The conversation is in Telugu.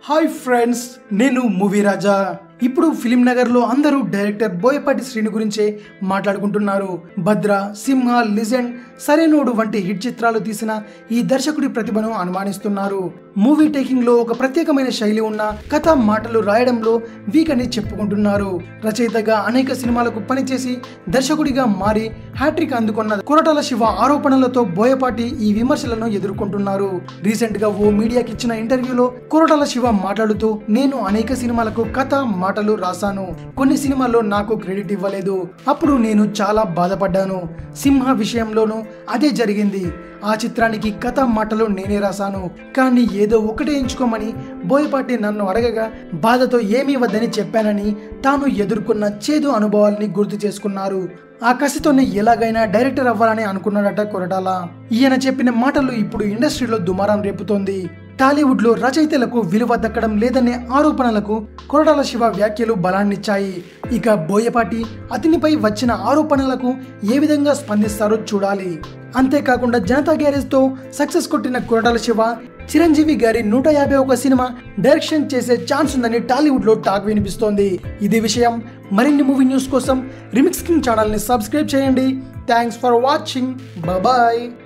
హాయ్ ఫ్రెండ్స్ నేను మూవీ రాజా ఇప్పుడు ఫిలిం నగర్ లో అందరూ డైరెక్టర్ బోయపాటి శ్రీను గురించే మాట్లాడుకుంటున్నారు భద్ర సింహ లిజెండ్ సరైనోడు వంటి హిట్ చిత్రాలు తీసిన ఈ దర్శకుడి ప్రతిభను అనుమానిస్తున్నారు మూవీ టేకింగ్ లో ఒక ప్రత్యేకమైన శైలి ఉన్న కథ మాటలు రాయడంలో వీక్ అని చెప్పుకుంటున్నారు రచయితగా అనేక సినిమాలకు పనిచేసి దర్శకుడిగా మారి హ్యాట్రిక్ అందుకున్న కొరటాల శివ ఆరోపణలతో బోయపాటి ఈ విమర్శలను ఎదుర్కొంటున్నారు రీసెంట్ గా ఓ మీడియాకి ఇచ్చిన ఇంటర్వ్యూలో కొరటాల శివ మాట్లాడుతూ నేను అనేక సినిమాలకు కథ మాటలు రాశాను కొన్ని సినిమాల్లో నాకు క్రెడిట్ ఇవ్వలేదు అప్పుడు నేను చాలా బాధపడ్డాను సింహ విషయంలోనూ అదే జరిగింది ఆ చిత్రానికి కథ మాటలు నేనే రాశాను కానీ ఏదో ఒకటే ఎంచుకోమని బోయపాటి నన్ను అడగగా బాధతో ఏమీ వద్దని చెప్పానని తాను ఎదుర్కొన్న చేదు అనుభవాల్ని గుర్తు చేసుకున్నారు ఆ కసితోనే ఎలాగైనా డైరెక్టర్ అవ్వాలని అనుకున్నాడట కొరటాల ఈయన చెప్పిన మాటలు ఇప్పుడు ఇండస్ట్రీలో దుమారం రేపుతోంది టాలీవుడ్ లో రచయితలకు విలువ దక్కడం లేదనే ఆరోపణలకు కొరటాల శివ వ్యాఖ్యలు బలాన్నిచ్చాయి ఇక బోయపాటి అతనిపై వచ్చిన ఆరోపణలకు ఏ విధంగా స్పందిస్తారో చూడాలి అంతేకాకుండా జనతా గ్యారేజ్ తో సక్సెస్ కొట్టిన కొరటాల శివ చిరంజీవి గారి నూట యాభై ఒక సినిమా డైరెక్షన్ చేసే ఛాన్స్ ఉందని టాలీవుడ్ లో టాక్ వినిపిస్తోంది ఇదే విషయం మరిన్ని మూవీ న్యూస్ కోసం రిమిక్స్ కింగ్ ఛానల్ ని సబ్స్క్రైబ్ చేయండి థ్యాంక్స్ ఫర్ వాచింగ్ బాయ్